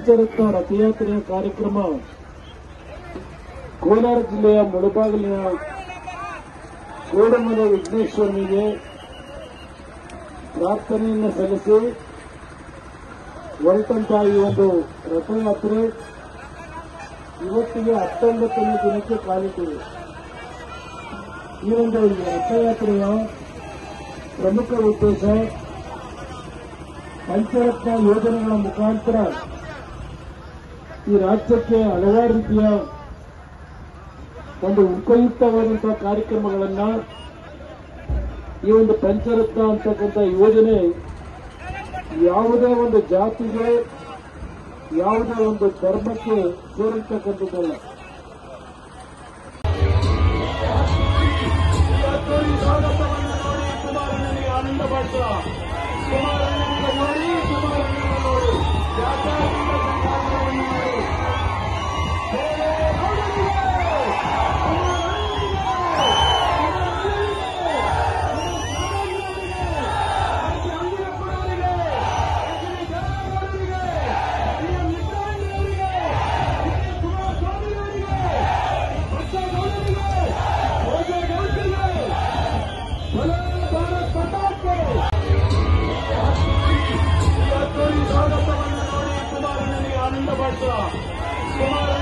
ಪಂಚರತ್ನ ರಥಯಾತ್ರೆಯ ಕಾರ್ಯಕ್ರಮ ಕೋಲಾರ ಜಿಲ್ಲೆಯ ಮುಳಬಾಗಿಲಿನ ಕೋಡಮನೆ ವಿಘ್ನೇಶ್ವರನಿಗೆ ಪ್ರಾರ್ಥನೆಯನ್ನು ಸಲ್ಲಿಸಿ ಹೊರಟಂತಹ ಈ ಒಂದು ರಥಯಾತ್ರೆ ಇವತ್ತಿಗೆ ಹತ್ತೊಂಬತ್ತನೇ ದಿನಕ್ಕೆ ಕಾಲಿಟ್ಟಿದೆ ಈ ಒಂದು ರಥಯಾತ್ರೆಯ ಪ್ರಮುಖ ಉದ್ದೇಶ ಪಂಚರತ್ನ ಯೋಜನೆಗಳ ಮುಖಾಂತರ ಈ ರಾಜ್ಯಕ್ಕೆ ಹಲವಾರು ರೀತಿಯ ಒಂದು ಉಪಯುಕ್ತವಾದಂತಹ ಕಾರ್ಯಕ್ರಮಗಳನ್ನ ಈ ಒಂದು ಪಂಚರತ್ನ ಅಂತಕ್ಕಂಥ ಯೋಜನೆ ಯಾವುದೇ ಒಂದು ಜಾತಿಗೆ ಯಾವುದೇ ಒಂದು ಧರ್ಮಕ್ಕೆ ಸೇರಿರ್ತಕ್ಕಂಥದ್ದಲ್ಲ ಇವತ್ತು ಈ ಸ್ವಾಗತವನ್ನು ನೋಡಿ ಕುಮಾರನಿಗೆ ಆನಂದ ಪಡ್ತ ಕುಮಾರನಿಗೆ ನೋಡಿ ಕುಮಾರನಿಗೆ ನೋಡಿ ಜಾತ್ಯಾತೀತ ಸಂಘಟನೆಯನ್ನು ನೋಡಿ ಹೇ ಗೌಡನಿಗೆ! ಕುಮಾರನಿಗೆ! ಕುಮಾರನಿಗೆ! ಆಚೆ ಅಂಜಿನಪ್ಪನವರಿಗೆ! ಆಚೆ ಜನಾರ್ದನರಿಗೆ! ಹಿರಿಯ ಮಿತ್ರರಣ್ಣನವರಿಗೆ! ಹಿರಿಯ ಕುಮಾರಸ್ವಾಮಿಯವರಿಗೆ! ಬಸವಗೌಡರಿಗೆ! ಭೋಜೇಗೌಡರಿಗೆ! ಭಲೋ ಭಾರತ್ ಮಾತಾಕ್ಕೆ! ಇವತ್ತು ಈ ಸ್ವಾಗತವನ್ನು ನೋಡಿ ಕುಮಾರನಿಗೆ ಆನಂದ ಪಡ್ತ ಕುಮಾರ